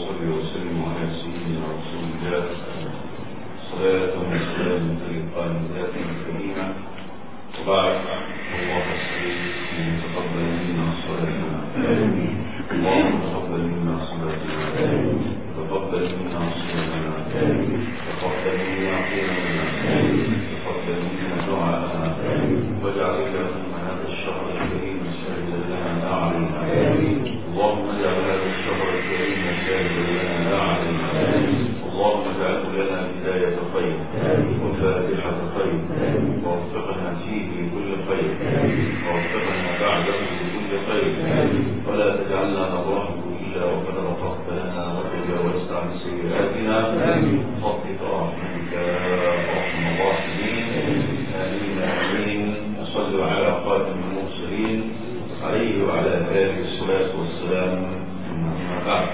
وصلي وسلم على سيدنا رسول الله صلاة وسلام طريقا ذات كريمة وبعد الله السليم تقبل منا صلاتنا اللهم تقبل منا صلاتنا تقبل منا صلاتنا تقبل منا قيامنا تقبل منا دعاءنا واجعل اللهم هذا الشهر الكريم سهلا لنا لا علينا اللهم اجعل هذا الشهر الكريم سهلا لنا لا علينا اللهم اجعله لنا بداية خير وفاتحة خير ووفقنا فيه لكل خير ووفقنا بعده لكل خير ولا تجعلنا نبرحه إلا وقد رفقت لنا وتجاوزت عن سيئاتنا فضلك رحمتك يا أرحم الراحمين آمين آمين وصلوا على خاتم المرسلين عليه وعلى آله الصلاة والسلام أما بعد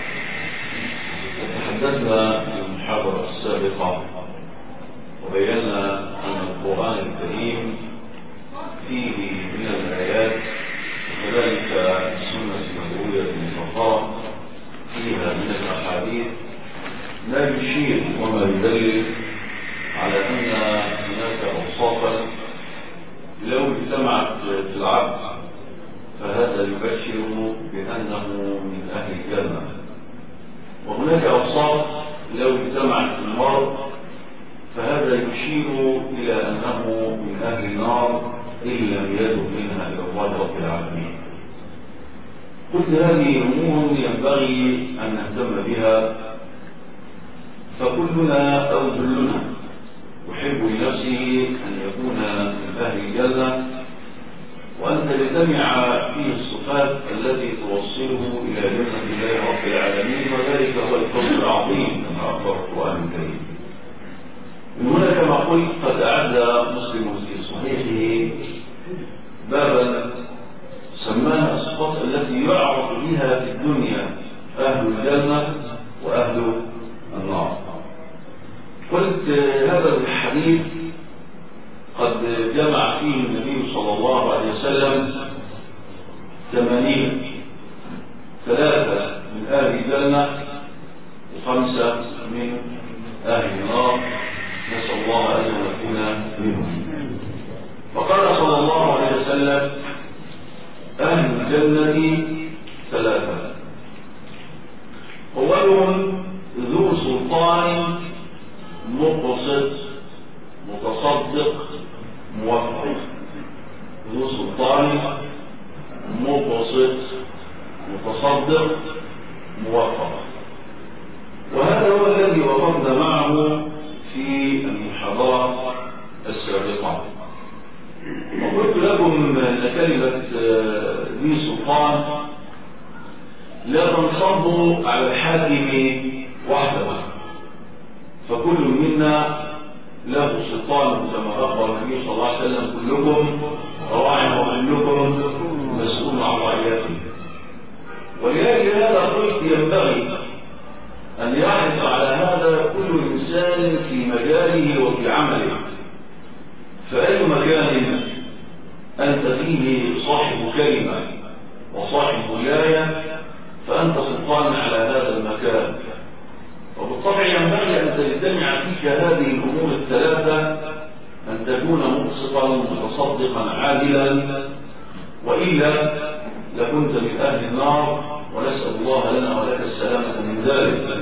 تحدثنا في المحاضرة السابقة وبينا أن القرآن الكريم فيه من الآيات وكذلك السنة النبوية المطهرة فيها من الأحاديث ما يشير وما يدلل على أن هناك أوصافا لو اجتمعت في العبد فهذا يبشر بأنه من أهل الجنة وهناك أوصاف لو اجتمعت في المرض فهذا يشير إلى أنه من أهل النار إن لم يدب منها إلى الله رب العالمين قلت هذه أمور ينبغي أن نهتم بها فكلنا أو كلنا يحب لنفسه أن يكون من أهل الجنة وأن تجتمع فيه الصفات التي توصله إلى جنة الله رب العالمين وذلك هو الفضل العظيم كما أخبر القرآن الكريم من هنا كما قلت قد أعد مسلم في صحيحه بابا سماها الصفات التي يعرف بها في الدنيا أهل الجنة وأهل النار قلت هذا الحديث قد جمع فيه النبي صلى الله عليه وسلم ثمانين ثلاثة من أهل الجنة وخمسة من أهل النار نسأل الله أن نكون منهم وقال صلى الله عليه وسلم أهل الجنة ثلاثة أولهم ذو سلطان مقصد متصدق موفق ذو سلطان مقصد متصدق موفق وهذا هو الذي وقفنا معه في المحاضرات السابقة وقلت لكم أن كلمة ذي سلطان لا تنصب على الحاكم وحده فكل منا له سلطان كما أخبر النبي صلى الله عليه وسلم كلكم راع وكلكم مسؤول عن رعيته ولذلك هذا قلت ينبغي أن يحرص على هذا كل إنسان في مجاله وفي عمله فأي مكان أنت فيه صاحب كلمة وصاحب ولاية فأنت سلطان على هذا المكان وبالطبع ينبغي أن تجتمع فيك هذه الأمور الثلاثة أن تكون مقسطا متصدقا عادلا وإلا لكنت من أهل النار ونسأل الله لنا ولك السلامة من ذلك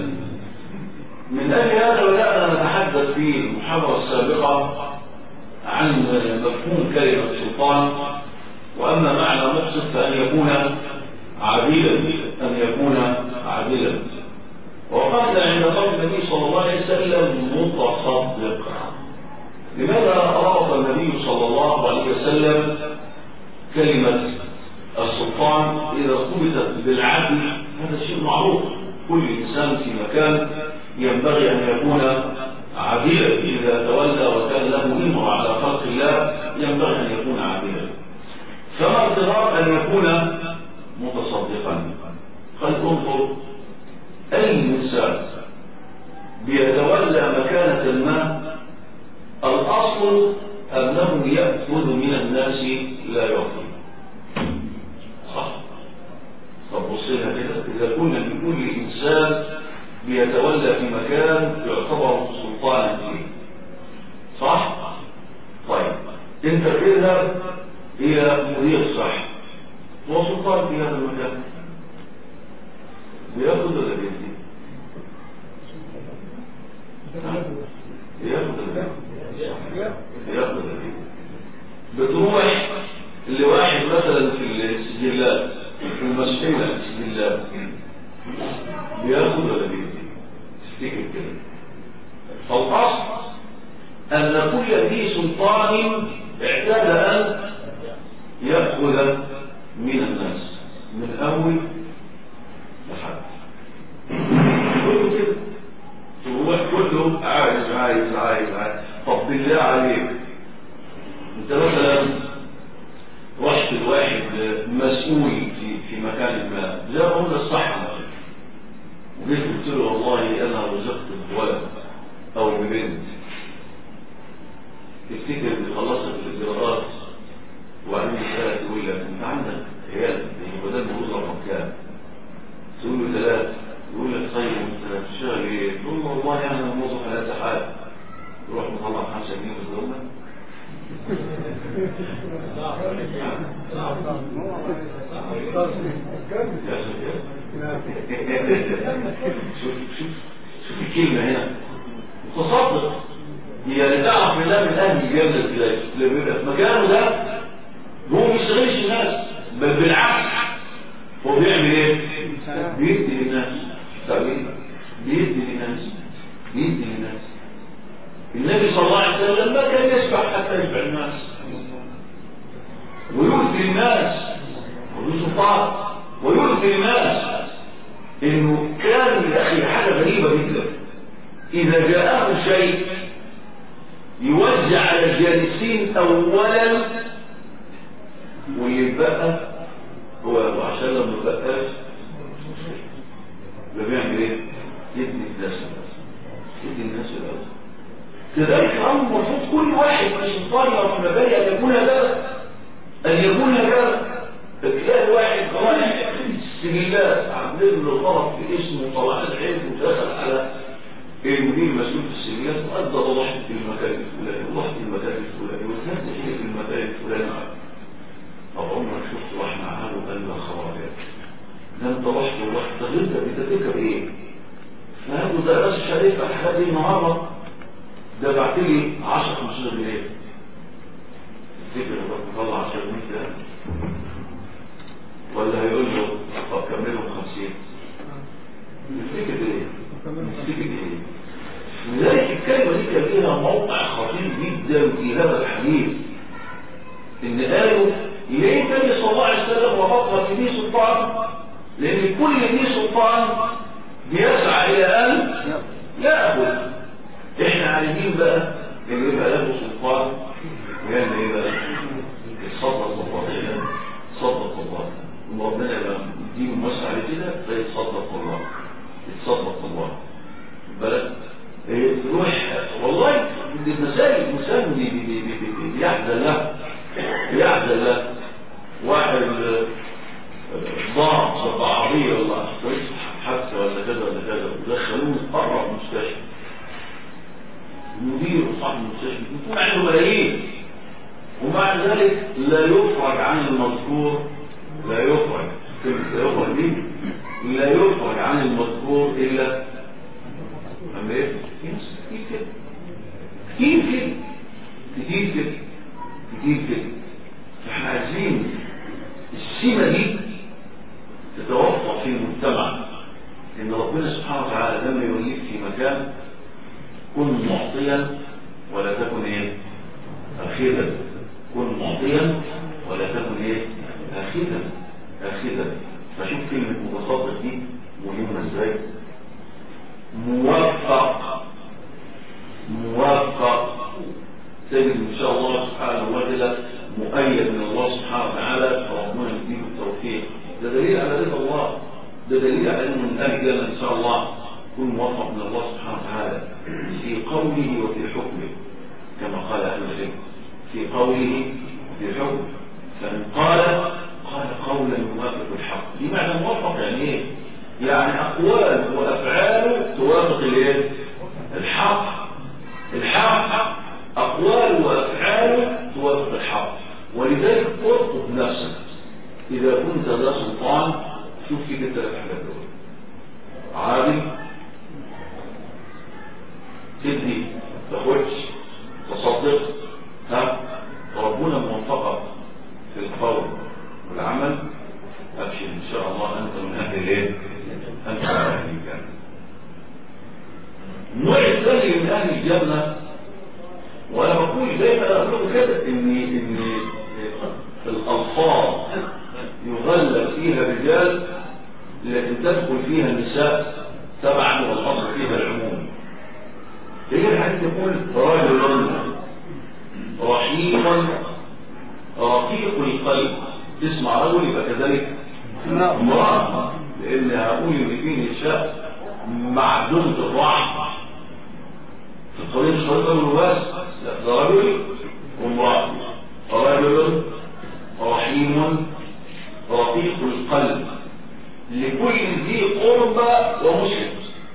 من أجل هذا بدأنا نتحدث في المحاضرة السابقة عن مفهوم كلمة سلطان وأما معنى مقسط فأن يكون عادلا أن يكون عادلا وقال عند قول النبي صلى الله عليه وسلم متصدق لماذا ربط النبي صلى الله عليه وسلم كلمة السلطان إذا ارتبطت بالعدل هذا شيء معروف كل إنسان في مكان ينبغي أن يكون عادلا إذا تولى وكان له إمر على خلق الله ينبغي أن يكون عادلا فما اضطرار أن يكون متصدقا قد انظر أي إنسان بيتولى مكانة ما الأصل أنه يأخذ من الناس لا يعطي صح طب بصينا كده إذا كنا بنقول لإنسان بيتولى في مكان يعتبر سلطانا فيه صح؟ طيب انت بتذهب الى مدير صح هو سلطان في هذا المكان بياخد ولا بيدي؟ بياخد ولا بيدي؟ بياخد ولا بيدي؟ بتروح لواحد مثلا في السجلات في المسؤول عن السجلات بياخد ولا بيدي؟ تفتكر كده فالاصل ان كل ذي سلطان اعتاد ان ياخذ من الناس من اول لحد كله كده تروح كله عايز عايز عايز عايز طب بالله عليك انت مثلا رحت لواحد مسؤول في في مكان ما جاء قلنا الصح وجيت قلت له والله انا رزقت بولد او ببنت تفتكر ان خلصت الاجراءات وبعدين يسالك يقول لك انت عندك عيال بدل ما يقول رقم كام تقول له ثلاث يقول لك طيب انت بتشتغل ايه؟ تقول له والله انا موظف على اتحاد تروح مطلع 5 جنيه في الدوله شوف شوف شوف الكلمة هنا تصدق هي اللي تعرف بالله من أهل الجنة ازاي لما يبقى في مكانه ده هو ما بيشتغلش الناس بل بالعكس هو بيعمل ايه؟ بيدي للناس طيب بيدي للناس بيدي للناس النبي صلى الله عليه وسلم ما كان يسبح حتى يشبع الناس ويؤذي الناس وله سلطان ويؤذي الناس انه كان يا اخي حاجه غريبه جدا اذا جاءه شيء يوزع على الجالسين اولا ويبقى هو عشان لما ما بقاش ده بيعمل ايه؟ يدي الناس يدي الناس الاول كذلك الامر المفروض كل واحد من سلطان او من مبادئ ان يكون هكذا ان يكون هكذا تلاقي واحد رايح السجلات عاملين له غلط في اسمه وطلع العلم ودخل على المدير المسؤول في السجلات وادى ضحك في المكان الفلاني وضحك في المكان الفلاني وكانت هي في المكان الفلاني طب عمرك شفت واحد معاه وقال له خرابات ده انت رحت ورحت طب انت بتفتكر ايه؟ فهذا ده راس الشريف الحاجات دي النهارده ده بعت لي 10 15 جنيه تفتكر الراجل طلع 10 جنيه ده ولا هيقول له طب كملهم 50 تفتكر ايه؟ تفتكر ايه؟ لذلك الكلمه دي كان لها موقع خطير جدا في هذا الحديث ان قالوا ليه النبي صلى الله عليه وسلم وفقها في ذي سلطان لان كل ذي سلطان بيسعى الى ان ياخذ احنا عايزين بقى اللي يبقى له سلطان ويعمل ايه بقى يتصدق الله صدق الله وربنا يبقى يديله موسع على كده فيتصدق الله يتصدق الله بلد تروح والله المسائل الانسان بيحزن له بيحزن له واحد ضاع صف عربيه ولا حادثه ولا كذا ولا كذا ودخلوه قرب مستشفى مدير صاحب المستشفى يكون عنده ملايين ومع ذلك لا يفرج عن المذكور لا يفرج كلمة لا يفرج دي لا يفرج عن المذكور إلا أما إيه؟ كتير كده كتير كده كتير كده كتير كده فإحنا عايزين السمة دي تتوفر في المجتمع إن ربنا سبحانه وتعالى لما يوليك في مكان كن معطيا ولا تكن ايه اخذا كن معطيا ولا تكن ايه اخذا اخذا فشوف كلمة متصدق دي مهمة ازاي موفق موفق تجد ان شاء الله سبحانه وتعالى مؤيد من الله سبحانه وتعالى فربنا يديك التوفيق ده دليل على رضا الله ده دليل على انه من اهل الجنه ان شاء الله يكون موفق من الله سبحانه وتعالى في قوله وفي حكمه كما قال أهل العلم في قوله وفي حكمه فإن قال قال قولا يوافق الحق لمعنى موفق يعني ايه؟ يعني أقوال وأفعال توافق الايه الحق الحق أقوال وأفعال توافق الحق ولذلك ارقب نفسك إذا كنت ذا سلطان شوف فيك الثلاث حاجات دول عادل تدي تاخدش تصدق ها ربنا موفقك في القول والعمل ابشر ان شاء الله انت من اهل الايه انت من اهل الجنه النوع الثاني من اهل الجنه وانا بقول دايما اقول كده ان ان الالفاظ يغلب فيها الرجال لكن تدخل فيها النساء تبعا والاصل فيها العموم ليه الحديث يقول رجل رحيم رقيق القلب تسمع رجل يبقى كذلك امرأة لان هقول ان في نساء معدومة الرحم في الطريق مش طريق رجل بس لا ده رجل وامرأة رجل رحيم رقيق القلب لكل ذي قربى ومسلم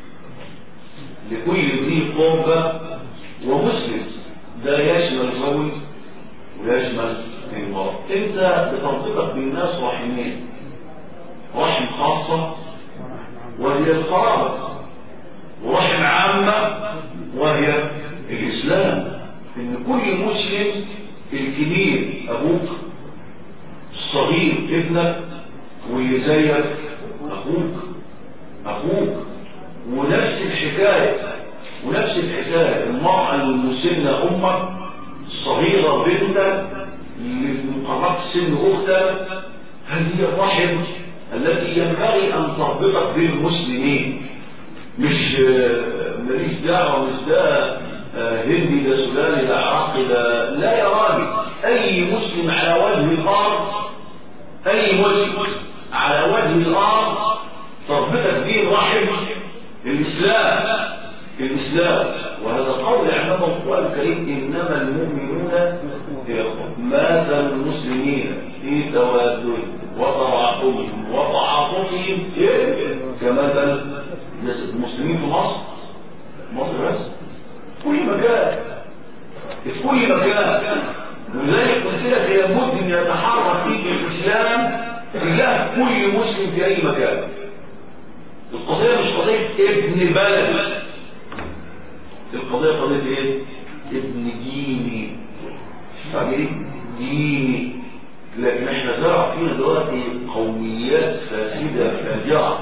لكل ذي قربى ومسلم ده يشمل زوج ويشمل المرأة انت بتنطقك بالناس رحمين رحم خاصة وهي القرابة ورحم عامة وهي الإسلام إن كل مسلم الكبير أبوك الصغير ابنك واللي زيك أخوك أخوك ونفس الحكاية ونفس الحكاية المرأة المسنة أمك الصغيرة بنتك اللي مقربت سن أختك هذه الرحم التي ينبغي أن تربطك بالمسلمين مش ماليش دعوة مش ده هندي ده سوداني ده عراقي ده لا يا راجل أي مسلم على وجه الأرض أي مسلم على وجه الأرض تربطك به الرحم الإسلام الإسلام وهذا قول عندما القرآن الكريم إنما المؤمنون مثل المسلمين في توادهم وتراحمهم وتعاطفهم كمثل المسلمين في مصر مصر بس كل مكان في كل مكان ولذلك قلت لك لابد ان يتحرك فيك الاسلام تجاه كل مسلم في اي مكان القضيه مش قضيه ابن بلد القضيه قضيه ايه ابن ديني فاهمين ديني لكن احنا زرع فينا دلوقتي قوميات فاسده فاجعه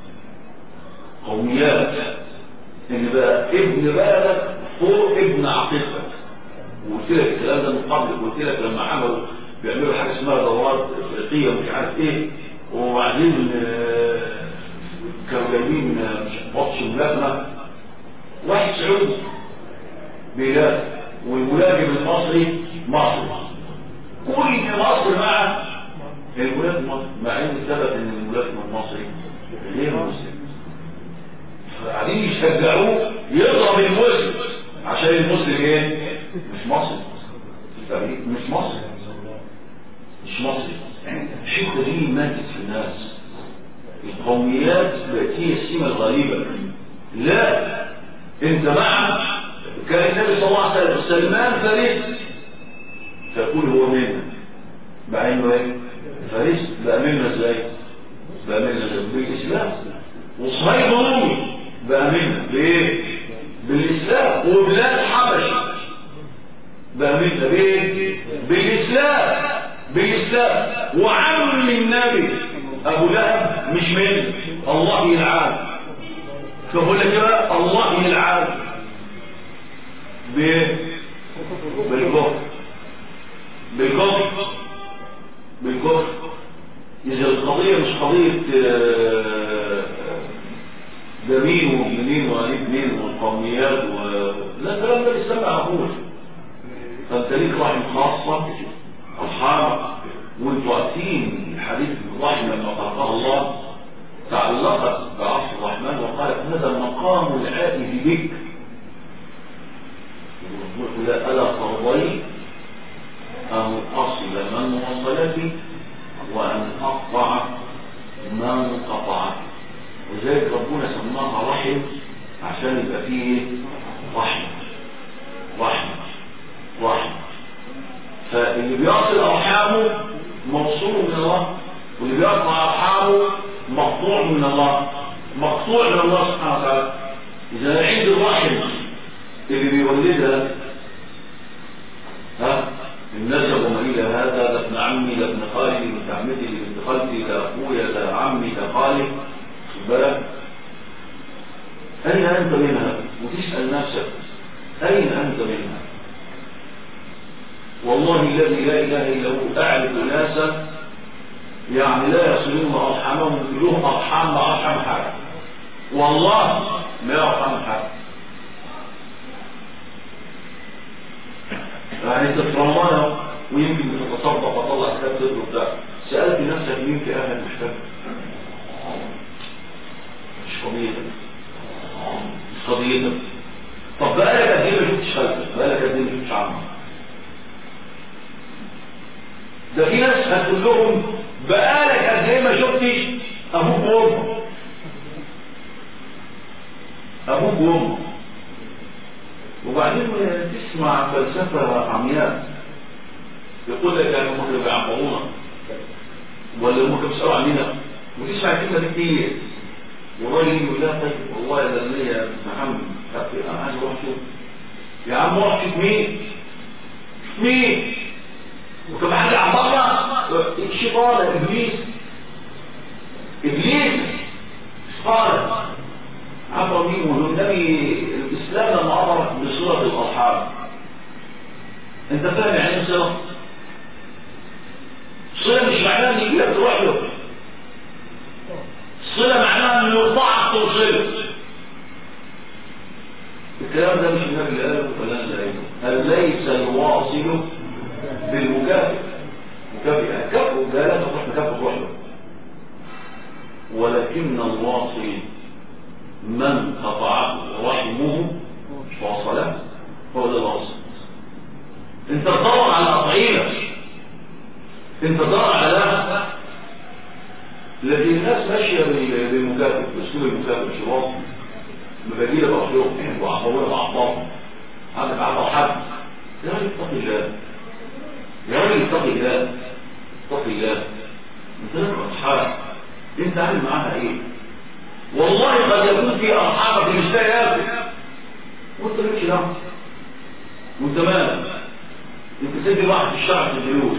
قوميات ان بقى ابن بلدك فوق ابن عقيدتك وقلت لك الكلام ده من قبل قلت لك لما عملوا بيعملوا حاجه اسمها دورات افريقيه ومش عارف ايه وبعدين كانوا جايبين ماتش ملاكمه واحد سعودي بلاد والملاكم المصري مصري كل مصر مع الولايات المصري مع ان السبب ان الملاكم المصري غير مسلم قاعدين يشجعوه يضرب المسلم عشان المسلم ايه مش مصري مش مصري مش مصري الحته دي ماتت في الناس القوميات بقت هي السمه الغريبه لا انت مع كان النبي صلى الله عليه وسلم سلمان فارس تقول هو منا مع انه ايه فارس بقى منا ازاي بقى منا ازاي بالاسلام وصهيب رومي بقى منا بايه بالاسلام وبلاد حبش بقى منا بايه بالاسلام بالاسلام وعم النبي ابو لهب مش من الله يلعان فبقول لك بقى الله يلعان بايه بالكفر بالكفر بالكفر اذا القضيه مش قضيه ده مين ومنين وقريب مين والقوميات و... لا الكلام ده الاسلام معقول فانت ليك رحم خاصه ارحام وانتوا واقفين حديث الرحم لما خلقها الله تعلقت بعرش الرحمن وقالت هذا مقام العائد بك لا ألا ترضي أن أصل من وصلك وأن أقطع من قطعك ولذلك ربنا سماها رحم عشان يبقى فيه رحمة رحمة رحمة فاللي بيصل أرحامه موصول من الله واللي بيقطع أرحامه مقطوع من الله مقطوع من الله سبحانه وتعالى إذا عند الرحم اللي بيولدها ها النسب وما إلى هذا ده ابن عمي ده ابن خالي ده ابن عمتي ده ابن خالتي ده أخويا ده عمي ده خالي خد بالك أين أنت منها وتسأل نفسك أين أنت منها والله الذي لا إله إلا هو أعرف ناسا يعني لا يصلون أرحامهم له أرحام ما أرحم حاجة والله ما يرحم حاجة يعني انت في رمضان ويمكن بتتصدق وتطلع كتاب صدر وبتاع سألت نفسك مين في أهل المشترك مش قضيتك مش قضيتك طب بقالك قد ايه ما شفتش خالتك بقالك قد ايه ما شفتش عمك ده في ناس هتقول لهم بقالك قد ايه ما شفتش ابوك وامك ابوك وامك وبعدين تسمع فلسفة عمياء يقول لك يعني هم كانوا بيعبرونا ولا هم كانوا بيسألوا عننا وتسمع الكلمة دي كتير والراجل يقول لها طيب والله ده اللي يا محمد طب انا عايز اروح اشوف يا عم روح شوف مين شوف مين وكما حاجة عن بره الشيطان ابليس ابليس قال عبر مين والنبي الاسلام لما امرك بصلة الارحام انت فاهم يعني ايه صلة؟ صلة مش معناها ان يجي لك تروح له صلة معناها ان يطاعك توصله الكلام ده مش النبي اللي قاله ولا اللي قاله هل ليس الواصل بالمكافئ مكافئ كفه ده لا تروح مكافئ روح له ولكن الواصل من قطعه رحمه فوصله هو ده الواصل انت تدور على تطعيمك انت تدور على لكن الناس ماشيه بالمكافئ باسلوب المكافئ مش الواصل مبادئ بروح لهم وعطوله بعضهم هذا بعض حد يا راجل اتق الله يا راجل اتق الله اتق الله انت لك اصحاب انت عامل معاها ايه والله قد يكون في اصحابك مش لاقي ياكل وانت مالكش دعوه وانت مالك انت تدي واحد في الشعب الفلوس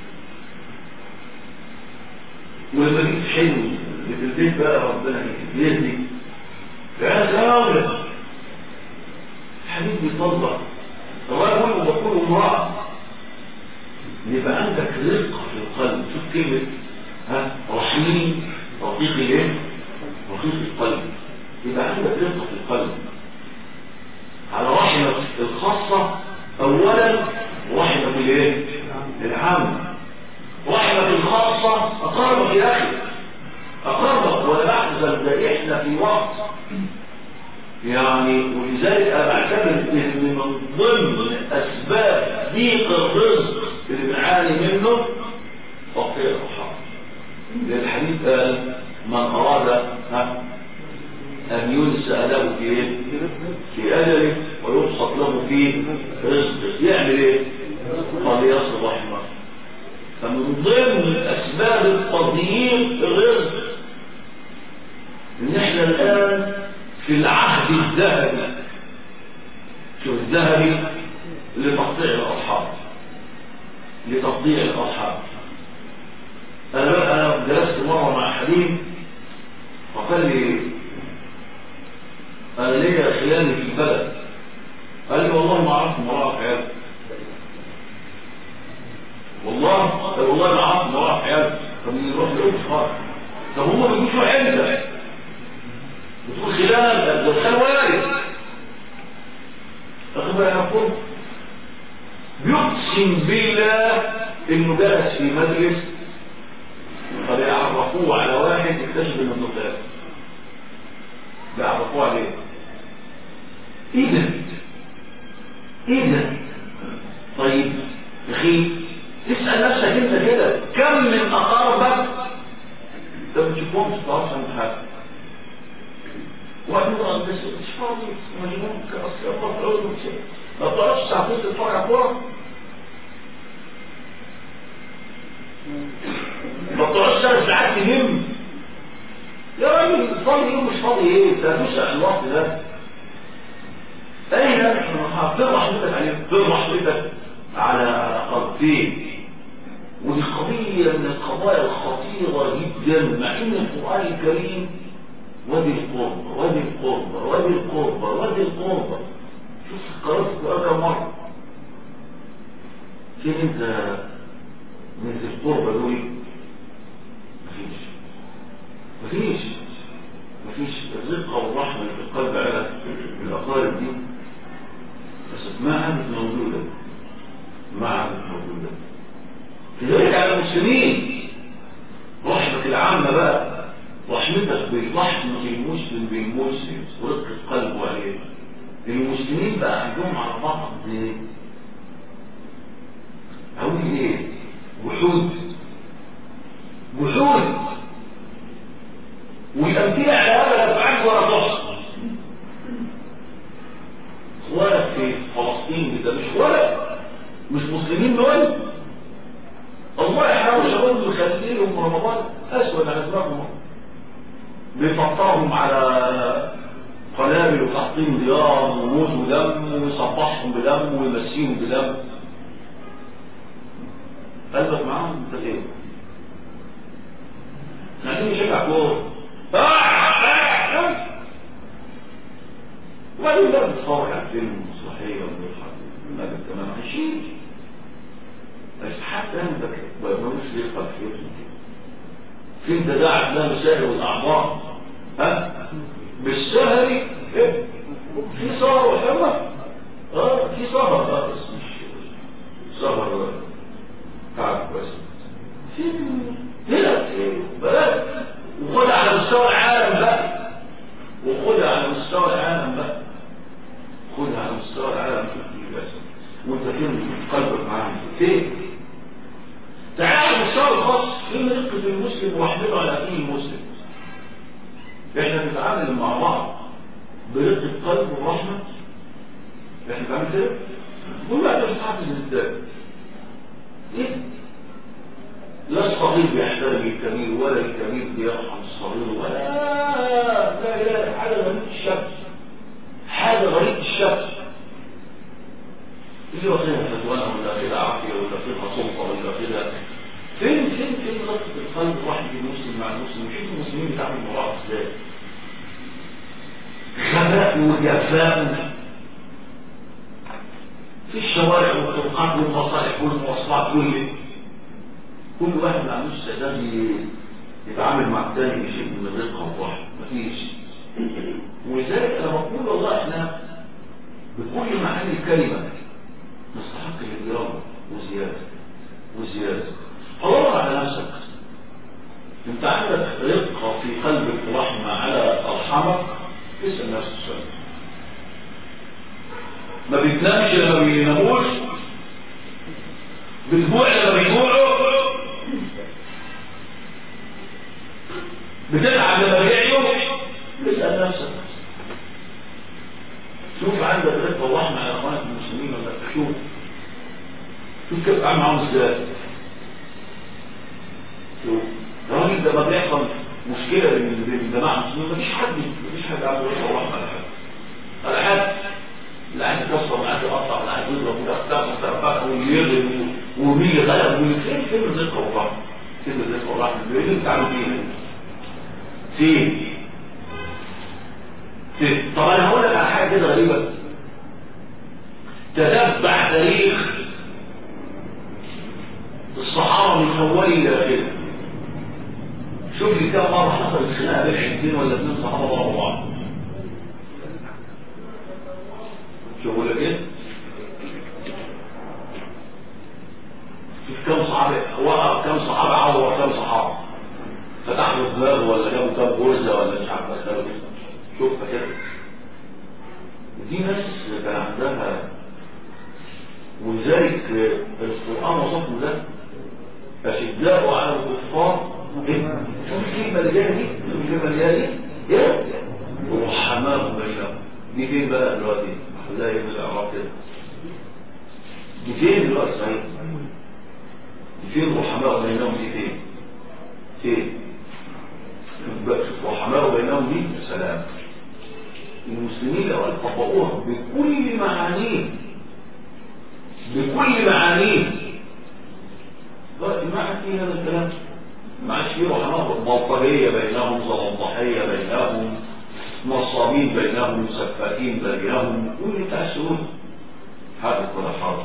ولما جيت حلو في البيت بقى ربنا يهدي يا سلام حبيبي طلع الرجل وبقول امرأة يبقى عندك رقة في القلب شوف كلمة ها رحيم رقيق الايه رقيق القلب يبقى عندك رقة في القلب على رحمة الخاصة اولا رحمة الايه العامة رحمة الخاصة اقربك يا اخي اقربك ولا بحزن ده احنا في وقت يعني ولذلك انا بعتبر ان من ضمن اسباب ضيق الرزق اللي بنعاني منه تقطيع الارحام الحديث قال من اراد ها ان ينسى له في ايه في اجله ويبسط له في رزقه يعمل ايه قال يصل رحمه فمن ضمن اسباب التضييق الرزق ان احنا الان في العهد الذهبي شوف الذهبي لتقطيع الأصحاب لتقطيع الأصحاب أنا بقى أنا جلست مرة مع حليم فقال لي أنا ليا خلاني في البلد قال لي والله ما عرفت مرأة في حياتي والله طب والله ما عرفت مرأة في حياتي طب نروح لأوش خالص طب هم بيقولوا امتى بتقول خلال الخل وارد فخبر يقول يقسم بالله انه جلس في مجلس قد يعرفوه على واحد اكتشف انه ابن ثلاث بيعرفوه عليه ايه ده ايه ده طيب اخي اسال نفسك انت كده كم من اقاربك انت ما بتشوفهمش تعرفش عن حاجه وبعدين يقعد بس مش فاضي مجنون كأصل الله في العود وشيء ما بتعرفش ساعتين تتفرج على كورة ما بتقعدش ثلاث ساعات تهم يا راجل فاضي ايه ومش فاضي ايه انت هتوسع الوقت ده اين هتطرح حضرتك عليه تطرح حضرتك على قضيين ودي قضية من القضايا الخطيرة جدا مع ان القرآن الكريم وادي القربة وادي القربة وادي القربة وادي القربة شوف قرأت القرآن كم مرة فين انت من ذي القربة دول مفيش مفيش مفيش الرقة والرحمة اللي في القلب على الأقارب دي بس ما عادت موجودة ما عادت موجودة كذلك على المسلمين رحمة العامة بقى رحمتك برحمة المسلم بالمسلم ورقة قلبه عليه المسلمين بقى عندهم على بعض أقول ايه وحود وحود والأمثلة على هذا لا تعد ولا تحصى اخوانك في فلسطين ده مش ولد مش مسلمين دول الله يحاول شباب يخليهم رمضان اسود على دماغهم بيفطرهم على قنابل وتحطيم ديار وموت ودم ويصبحهم بدم ويمسيهم بدم قلبك معاهم انت ايه؟ عايزين نشجع كوره وبعدين بقى بتتفرج على فيلم مسرحيه وبنضحك النبي كمان عايشين بس حتى انت ما ملوش يفقد في يوم فين تداعى افلام السهر والاعضاء ها بالسهر إيه؟ في سهر وحمى اه في سهر اه بس مش سهر تعب بس فين هنا بلد وخدها على مستوى العالم بقى وخدها على مستوى العالم بقى خدها على مستوى العالم كله بس وانت فين قلبك معاهم فين تعال على المستوى الخاص فين رقة المسلم ورحمته على اخيه المسلم احنا بنتعامل مع بعض برقة قلب ورحمة احنا بنعمل كده كل واحد مش حافظ ازاي ايه لا الصغير بيحترم الكبير ولا الكبير بيرحم الصغير ولا لا لا حاجة غريبة الشمس حاجة غريبة الشمس يجي وصينا فتوانا ولا كده عافية ولا فيها سلطة ولا كده فين فين فين ربطة القلب واحد المسلم مع المسلم مش المسلمين بيتعاملوا مع بعض ازاي غباء وجفاء في الشوارع والطرقات والمصالح والمواصلات كله كل واحد ما عندوش استعداد يتعامل مع الثاني بشيء من الرقه والرحمه مفيش ولذلك انا بقول والله احنا بكل معاني الكلمه نستحق الاجرام وزياده وزياده دور على نفسك انت عندك رقه في قلبك ورحمه على ارحامك اسال نفسك السؤال ما بتنامش لما بيناموش بتجوع لما بيجوعوا بتتعب لما بيعيوا اسأل نفسك شوف عندك رقة ورحمة على اخوانك المسلمين ولا شوف شوف كيف قاعد معاهم ازاي شوف الراجل ده ما بيحصل مشكلة بين بين الجماعة المسلمين مفيش حد مفيش حد عنده رقة ورحمة على حد على حد اللي عايز يكسر واللي عايز يقطع واللي عايز يضرب واللي عايز يفتح واللي يغلب ومين يغلب واللي فين فين الرقة والرحمة فين الرقة والرحمة اللي انت عامل فين فين فين طب انا هقول لك على حاجه كده غريبه تتبع تاريخ الصحابه من اولي الى اخره شوف لي كم مره حصلت خناقه بين اثنين ولا اثنين صحابه ضربوا بعض شوفوا لك ايه شوف كم صحابه وقف كم صحابه عور كم صحابه فتح له دماغه ولا جابوا كام غرزه ولا مش عارف اساله شوف كده ودي ناس كان عندها ولذلك القران وصفه ده اشداء على الكفار شوف الكلمه اللي جايه دي شوف الكلمه اللي جايه دي ايه رحماء دي فين بقى دلوقتي زي من الاعراب كده دي فين دلوقتي صحيح دي فين رحماء بينهم دي فين فين رحماء بينهم دي يا سلام المسلمين لو طبقوها بكل معانيه بكل معانيه دلوقتي ما عاد في هذا الكلام ما عادش في رحماء بلطجيه بينهم ضحيه بينهم نصابين بينهم سفاكين بينهم كل بتاع السعود حادث ولا حرب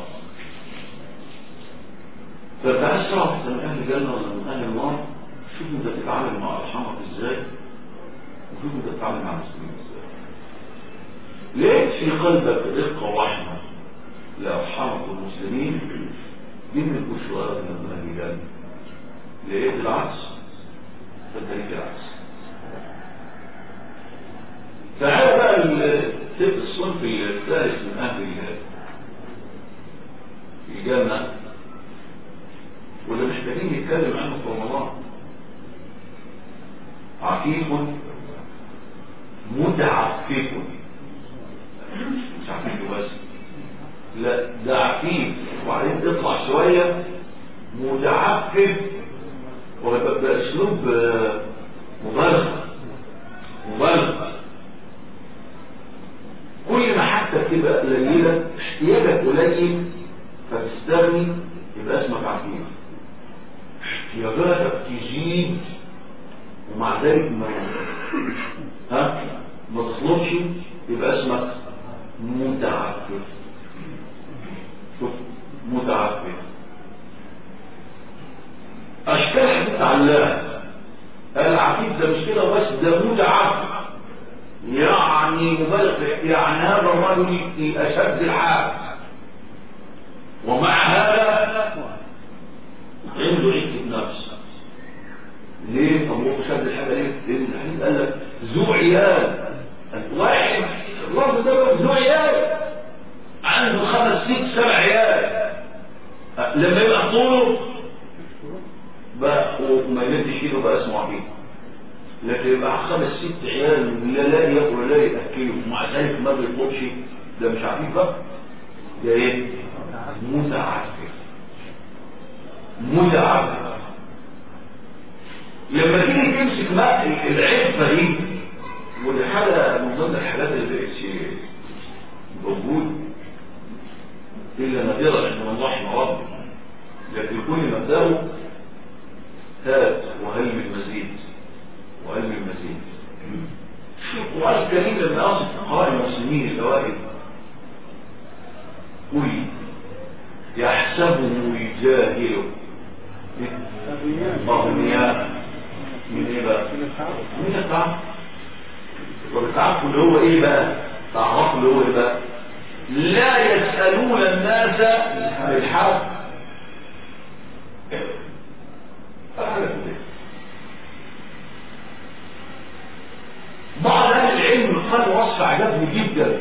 فتأسرع من أهل الجنة ولا من أهل النار شوف أنت بتتعامل مع أرحامك إزاي وشوف أنت بتتعامل مع المسلمين إزاي لقيت في قلبك رقة ورحمة لأرحامك المسلمين دي من البشوارات من أهل الجنة لقيت العكس فأنت ليك العكس تعال بقى التب الصنف الثالث من أهل الجنة وده محتاجين نتكلم عنه في رمضان عفيف متعفف مش عفيف بس لا ده عفيف وبعدين تطلع شوية متعفف بأسلوب مبالغة مبالغة كل ما حتى تبقى قليلة اشتياجك قليل فتستغني يبقى اسمك عفيف احتياجاتك تزيد ومع ذلك ما ها ما تطلبش يبقى اسمك متعفف شوف متعفف اشكال حديث الله العفيف ده مش كده بس ده متعفف يعني مبالغ يعني هذا الرجل في اشد الحال ومع هذا عنده عدة نفس ليه طب هو شد الحاجة ليه لان الحديث قال لك ذو عيال واحد اللفظ ده ذو عيال عنده خمس ست سبع عيال لما يبقى طوله بقى وما يمدش ايده بقى اسمه عبيد لكن يبقى خمس ست عيال لا لا ياكل ولا ياكله ومع ذلك ما بيطلبش ده مش عبيد بقى ده ايه متعفف متعفف لما تيجي تمسك بقى العفه دي ودي حاجه من ضمن الحاجات اللي بقتش موجود الا نادرا عند من رحم ربي لكن كل مبداه هات وهل من مزيد وهل من مزيد شوف القرآن الكريم لما أصف فقهاء المسلمين الأوائل قل يحسبه الجاهل أغنياء من إيه بقى؟ من التعفف والتعفف اللي هو إيه بقى؟ تعرفوا اللي هو إيه بقى؟ لا يسألون الناس الحق بعض اهل العلم قال وصف عجبني جدا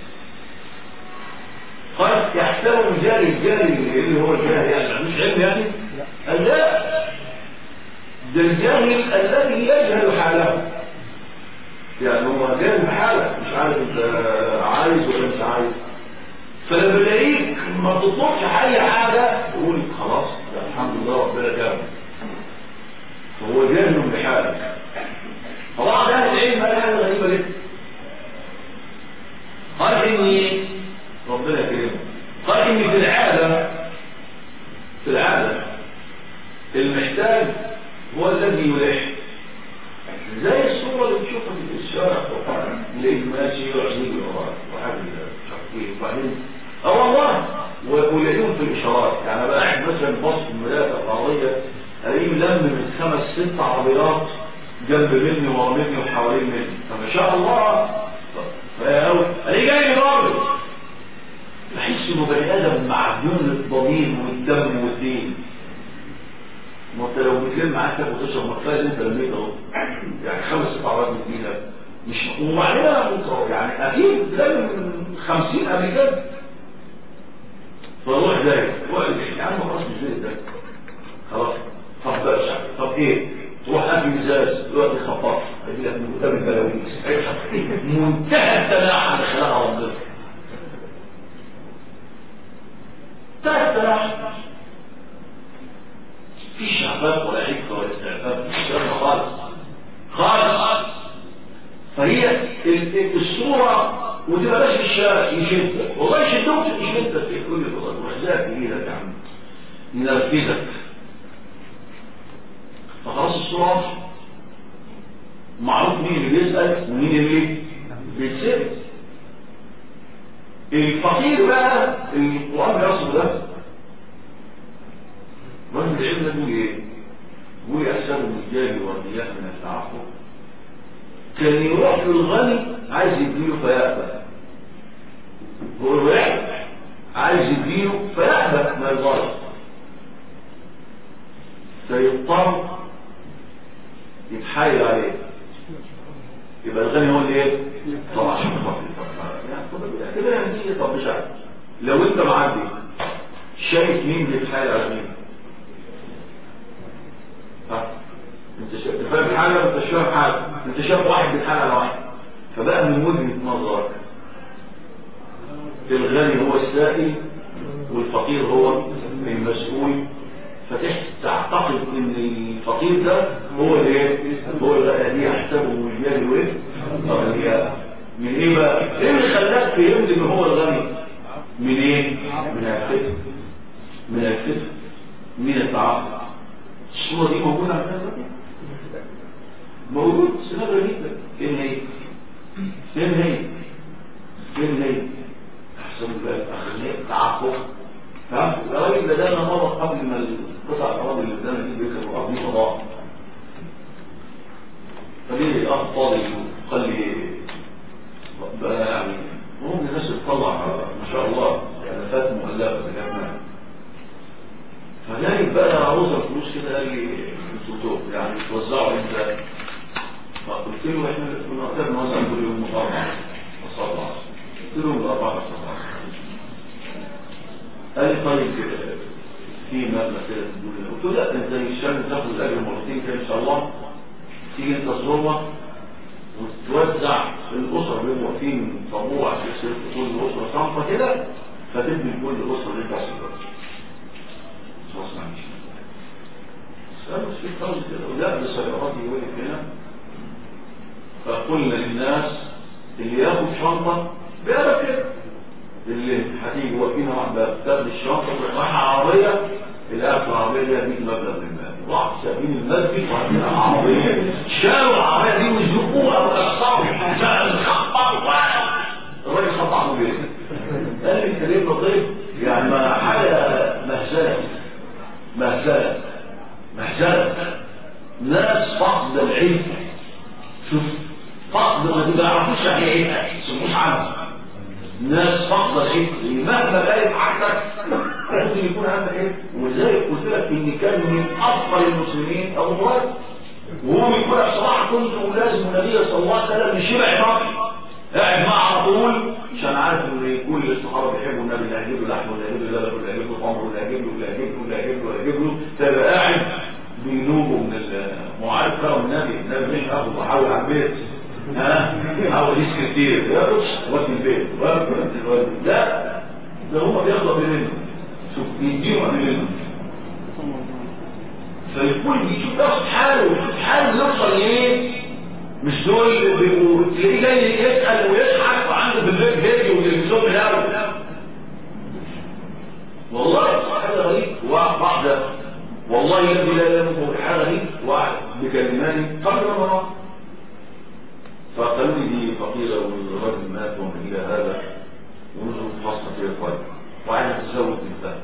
قال يحترم جاري الجاري اللي هو الجاهل يعني مش علم يعني قال لا ده الجاهل الذي يجهل حاله يعني هو جاهل حاله مش عارف انت عايز ولا مش عايز فلما تلاقيك ما تطلبش اي حاجه تقول خلاص ده الحمد لله ربنا جاب فهو جاهل بحالك فبعض اهل العلم قال حاجه غريبه جدا قال اني ربنا يكرمه قال اني في العاده في العاده المحتاج هو الذي يلح زي الصوره اللي بتشوفها في الشارع اللي ماشي يعجب وراك وحاجه مش عارف ايه وبعدين اه والله ويلاقيهم في الاشارات يعني انا قاعد مثلا بص في الملاءه الارضيه الاقيه لم من خمس ست عربيات جنب مني ورا مني وحوالين مني فما شاء الله فيا قوي الاقيه جاي ضارب بحس انه بني ادم معدوم الضمير والدم والدين ما انت لو بتلم معاك تاكل وتشرب ما كفايه انت لميت اهو يعني خمس ست عربيات من ايدك مش وبعدين يعني اكيد لازم من 50 قبل كده فروح دايما يا عم خلاص مش زي ده خلاص طب بقى طب ايه تروح قبل ازاز دلوقتي خبط اجي لك من قدام البلاويز منتهى التناحة فهي ال- ال- الصورة وتبقى ماشي في الشارع يشدك والله يشدك يشدك في كل الوقت وحزاك ايدك يا عم ينرفزك فخلاص الصورة واضحة. معروف مين اللي بيسأل ومين اللي بيتسأل الفقير بقى اللي القرآن بيصل ده رجل العلم ده بيقول ايه؟ بيقول يحسب الجاهل والرياء من التعفف كان يروح للغني عايز يديله فيأبى هو يعمل عايز يديله فيأبى ما يرضاش فيضطر يتحايل عليه يبقى الغني هو اللي ايه؟ طبعا عشان خاطر يعني طب كده يعني دي طب مش عارف لو انت معدي شايف مين بيتحايل على مين؟ ها انت شايف انت فاهم حاجه وانت مش فاهم حاجه انت شايف واحد بيتحايل على واحد فبقى من وجهه نظرك الغني هو السائل والفقير هو المسؤول فتعتقد ان الفقير ده هو الايه هو الذي يحسبه الجاهل وايه اغنياء من ايه بقى ايه اللي خلاك فهمت ان هو الغني من ايه من الفتن من الفتن من التعاطف الصوره دي موجوده عندنا دلوقتي؟ موجود سنه جدا فين هي فين هي فين هي احسن بقى الاغنياء التعاطف ها الراجل ده ده مره قبل ما القطع الاراضي اللي قدامنا دي بيكسب الارض دي فضاء فليه الاخ فاضي قال لي بقى يعني ممكن الناس تطلع ما شاء الله الافات مؤلفه في الاجمال فجاي بقى عاوز الفلوس كده قال لي انتوا يعني توزعوا امتى فقلت له احنا من وقتها بنوزع كل يوم اربعه وسبعه قلت له الاربعه وسبعه قال لي طيب في مبلغ كده تقول لي قلت له لا انت الشام تاخد الاجر مرتين كده ان شاء الله تيجي انت تزورها وتوزع الاسر اللي هم واقفين طابور عشان يصير كل اسره صنفه كده فتدي لكل اسره اللي انت عايزها خلاص ما عنديش سألوا في خالص كده ولا بسيارات يوقف هنا فقلنا للناس اللي ياخد شنطه بيعرف كده اللي هتيجي واقفين واحده بتاخد الشنطه رايحه عربيه الاخر العربيه دي هتجيب مبلغ من المال راح سابين المسجد وعندنا عربيه شالوا العربيه دي وزقوها وكسروا خبطوا الراجل خبط عنه بيه قال لي كريم لطيف يعني ما حاجه مهزله مهزله مهزله ناس فقد العلم شوف فقد ما بيعرفوش يعني ايه سموش عنه ناس فقد العلم مهما بقى عندك ممكن يكون عندك ايه ولذلك قلت لك ان كان من افضل المسلمين ابو مراد وهو بيقول بصراحه كنت لازم النبي صلى الله عليه وسلم يشبع مصر قاعد معاه على طول عشان عارف ان كل الصحابه بيحبوا النبي اللي هيجيب له لحم ولا هيجيب له لبن ولا هيجيب له خمر ولا هيجيب له ولا هيجيب له ولا هيجيب له ولا هيجيب له تبقى قاعد بينوبه من المعارف كرم النبي النبي مش اخذ وحاول على البيت ها حاول يسكت كتير يا وقت البيت لا ده هم بياخدوا منه شوف بيديهم منه فالكل بيشوف ياخد حاله ويشوف حاله يوصل لايه مش دول بيبقوا تلاقيه جاي يسال ويضحك وعنده بالليل فيديو وتلفزيون الاول والله حاجه غريب واحده والله الذي لا يملك حاجه غريب واحد بكلمات قبل مرة فقالوا لي دي فقيره والراجل مات ومن الى هذا ونزل خاصه في الطيب وعايز تزوج بنتها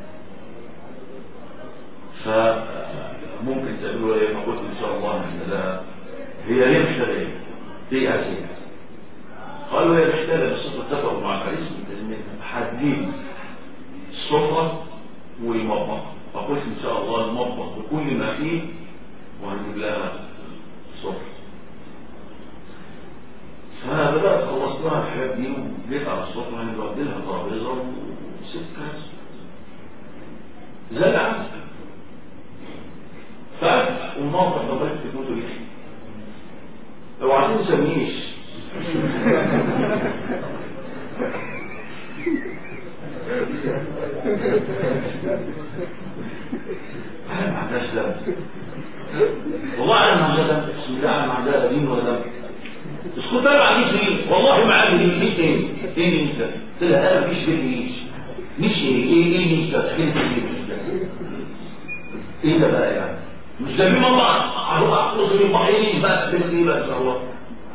فممكن تقولوا ايه ما قلت ان شاء الله ان لها هي ليه محتاجه هي عزيزة قالوا هي محتاجه بس اتفقوا مع العريس ان حدين السفره والمطبخ فقلت ان شاء الله المطبخ بكل ما فيه وهنجيب لها سفره فبدات خلصت لها الحاجات دي وجيت على السفره هنودي لها ترابيزه وست كاس زي العسل فقت والموقف ده بقيت في كتب ليه لو عايزين نسميش انا ما عندهاش دم والله انا ما عندها دم بسم الله انا ما عندها دين ولا دم اسكت كنت انا ما عنديش مين والله ما عندي مين مين ايه ايه مين ده قلت لها انا مفيش بيت مين مش ايه ايه ايه مين ده احكي لي مين ده ايه ده بقى يعني مش ده مين الله هروح اخلص من بعيني بس بس ايه بقى ان شاء الله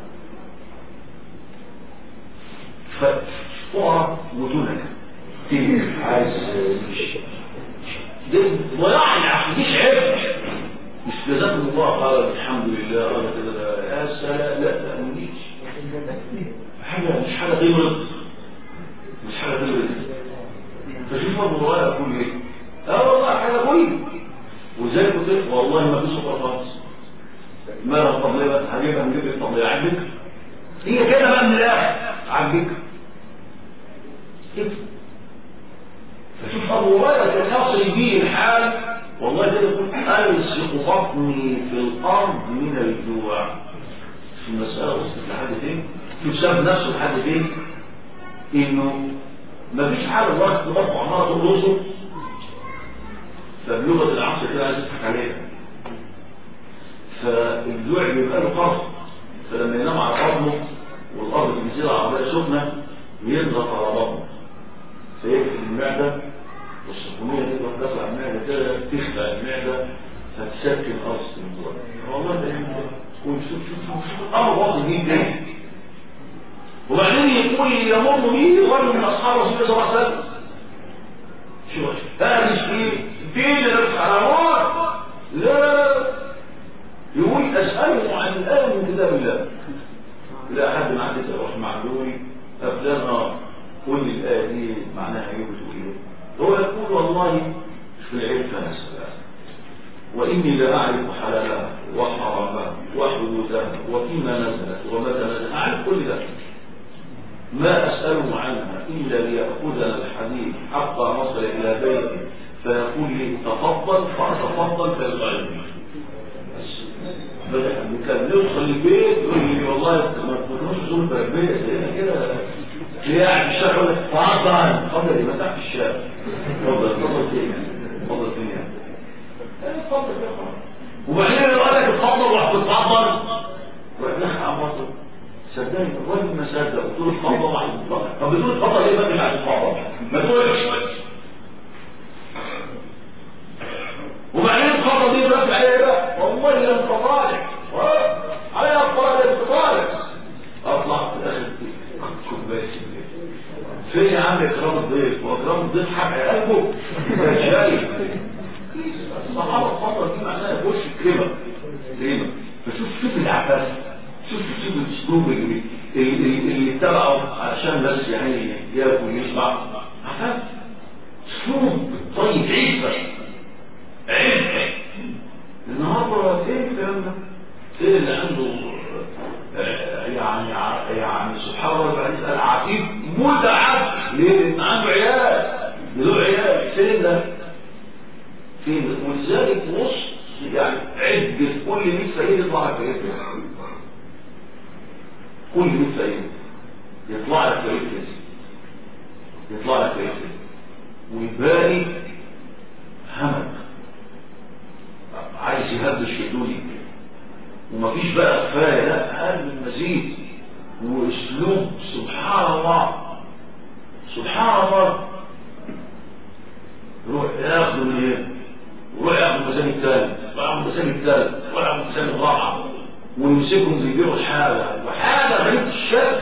فقرا وجودك ايه عايز مش ده ضياع العقل مش عيب مش جزاكم الله قال الحمد لله قال كده يا سلام لا لا مش حاجه مش حاجه غير مش حاجه غير فشوف ابو هريره يقول ايه اه والله حاجه كويسه وزي ما قلت والله ما في سكر خالص ما لو الطبليه بس هجيبها نجيب الطبليه عندك هي كده بقى من الاخر عندك كده فشوف ابو هريره كان يصل بيه الحال والله ده يقول ألصق بطني في الأرض من الجوع في المسألة وصلت لحد فين شوف ساب نفسه لحد فين إنه ما فيش حاجة الله تبقى عمالة تقرصه فبلغة العصر كده عايز يضحك عليها فالجوع بيبقى له قرص فلما ينام على بطنه والأرض بينزل على عربية سخنة يضغط على بطنه فيقفل المعدة والسخونية دي تروح داخلة على المعدة كده تخلع المعدة فتسكن أصل الجوع والله ده وشوف شوف شوف شوف الأمر واضح مين ده وبعدين يقول يمر مين رجل من أصحاب رسول الله صلى الله عليه وسلم شو هذا مش ايه دين اللي على موت لا يقول أسأله عن الآية من كتاب الله لا أحد ما عندك أروح معلومي أفلان آه قل لي الآية دي معناها ايه بتقول ايه هو يقول والله في العلم فنسأل وإني لا أعرف حلالها وحرامها وحدودها وفيما نزلت ومتى نزلت أعرف كل ذلك ما أسأله عنها إلا ليأخذنا الحديث حتى نصل إلى بيتي فيقول لي تفضل فأتفضل فيطعمني كان نوصل البيت يقول لي والله ما تكونوش زول بربية زينا كده ليه قاعد في الشارع يقول لك تفضل تفضل يبقى تحت الشارع تفضل تفضل فين تفضل فين يعني اتفضل يا خلاص وبعدين لو قال لك اتفضل وهتتفضل روح دخل على مصر صدقني الراجل ما صدق قلت له اتفضل واحد اتفضل طب بتقول اتفضل ايه بقى بعد اتفضل ما تقولش وبعدين اتفضل دي بقى عليها بقى والله لم تطالع عليها الطالع لم تطالع اطلع في الاخر كوبايه فين يا عم اكرام الضيف واكرام الضيف حق قلبه ده شايف الصحابه اتفضل دي معناها وش كريمه كريمه فشوف شوف العباس شوف شوف الاسلوب اللي اللي, اللي اتبعه عشان بس يعني ياكل ويشبع عفاف اسلوب طيب عيسى عيسى النهارده ايه الكلام ده؟ ايه اللي عنده آه يعني يعني سبحان الله بعد يسال عفيف متعب ليه؟ لان عنده عيال له عيال فين ده؟ فين ولذلك وسط يعني عد كل 100 فقير يطلع لك فقير كل 100 فقير يطلع لك فقير يطلع لك فقير والباقي همك عايز يهبش في الدنيا ومفيش بقى كفايه لا قال من مزيد واسلوب سبحان الله سبحان الله يروح ياخذ من وروح ياخذ الميزان الثالث وياخذ الميزان الثالث وياخذ الميزان الرابعه ويمسكهم يبيعوا الحاله وحاله غريبه الشكل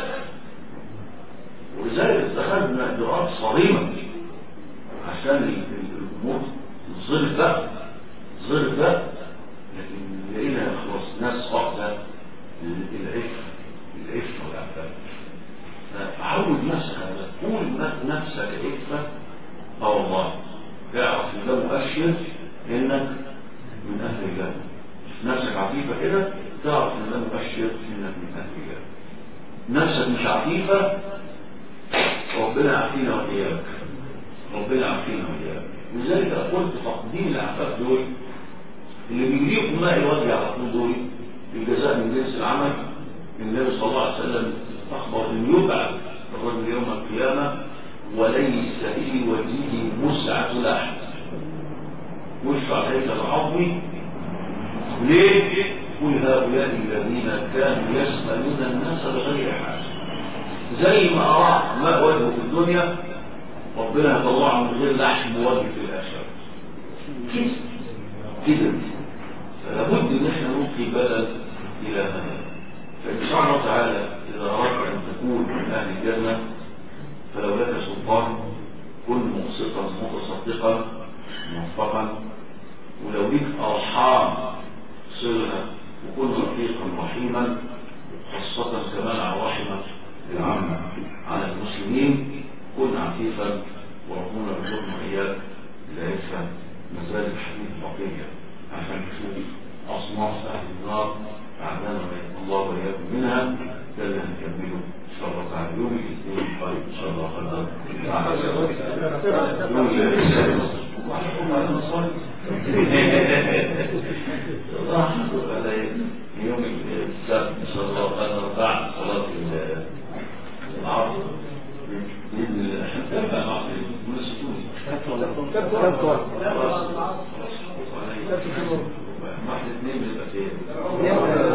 ولذلك اتخذنا اجراءات صارمه عشان الامور الظرفه ظرفه لكن لقينا خلاص ناس واخده العفه العفه والعفاف فعود نفسك على قول نفسك عفه اه والله اعرف ان ده مؤشر انك من اهل الجنه نفسك عفيفه كده تعرف ان ده مؤشر انك من اهل الجنه نفسك مش عفيفه ربنا يعافينا واياك ربنا يعافينا واياك لذلك قلت تقديم العفاف دول اللي بيجيبوا ماء الوجه على طول دول الجزاء من جنس العمل النبي صلى الله عليه وسلم اخبر ان يبعث الرجل يوم القيامه وليس في وجهه مسعه لحم وش عليك العظم ليه قل هؤلاء الذين كانوا يسألون الناس بغير حاجة زي ما أراح ما وجهه في الدنيا ربنا يطلعه من غير لحم وجه في الآخرة كده كده فلابد ان احنا نلقي بدل الى هذا فان شاء الله تعالى اذا اردت ان تكون من اهل الجنه فلو لك سلطان كن مقسطا متصدقا موفقا ولو ليك ارحام صلها وكن رفيقا رحيما خاصة كمان على رحمة العامة على المسلمين كن عفيفا وربنا يرزقنا اياك ليس مزال الحديث بقية عشان نشوف أصناف أهل النار أعدانا الله وإياكم منها ده اللي هنكمله إن شاء الله تعالى يوم الاثنين طيب إن شاء الله خير يوم يوم السبت إن شاء الله خير بعد صلاة العصر بإذن الله تبقى العصر من السكون واحد اثنين بيبقى فين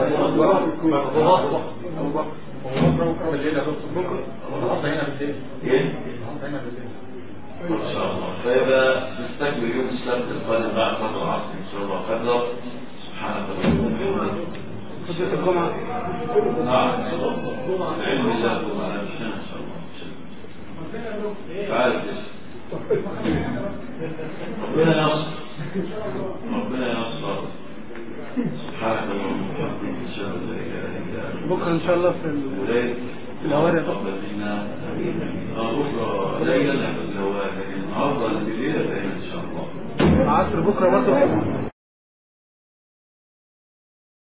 ايه ان شاء الله فيبقى نستكمل يوم السبت القادم بعد فتره العصر ان شاء الله قدر سبحانك اللهم وبحمدك خطبة الجمعة نعم علم الله وما ان شاء الله تعال ربنا ينصر ربنا ينصر سبحانك اللهم وبحمدك اشهد ان لا اله الا انت بكرة إن شاء الله في ال- ولاد الهواري تقبل منا بكره ليلا في الهواري لكن النهارده الليله ان شاء الله العصر بكرة برضه